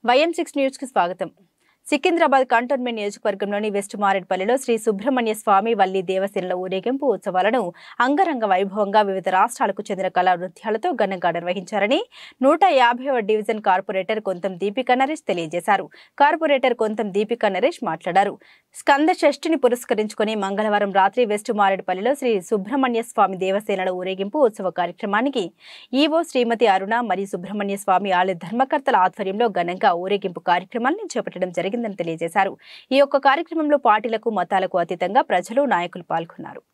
YN six news కి స్వాగతం Secunderabad cantonment నియోజకవర్గంలోని వెస్ట్ మారేడ్పల్లిలో శ్రీ సుబ్రహ్మణ్య స్వామి వల్లి దేవసేనల ఊరేగింపు ఉత్సవాలను అంగరంగ వైభవంగా వివిధ రాష్ట్రాలకు చెందిన కళా నృత్యాలతో ఘనంగా నిర్వహించారని నూట యాభైవ డివిజన్ కార్పొరేటర్ కొంతం దీపికా నరేష్ తెలియజేశారు కార్పొరేటర్ కొంతం దీపికా నరేష్ మాట్లాడారు స్కంద షష్ఠిని పురస్కరించుకుని మంగళవారం రాత్రి వెస్ట్ మారేడుపల్లిలో శ్రీ సుబ్రహ్మణ్య స్వామి దేవసేనల ఊరేగింపు ఉత్సవ కార్యక్రమానికి ఈవో శ్రీమతి అరుణ మరియు సుబ్రహ్మణ్య స్వామి ఆలయ ధర్మకర్తల ఆధ్వర్యంలో ఘనంగా ఊరేగింపు కార్యక్రమాన్ని చేపట్టడం జరిగిందని తెలియజేశారు ఈ యొక్క కార్యక్రమంలో పార్టీలకు మతాలకు అతీతంగా ప్రజలు నాయకులు పాల్గొన్నారు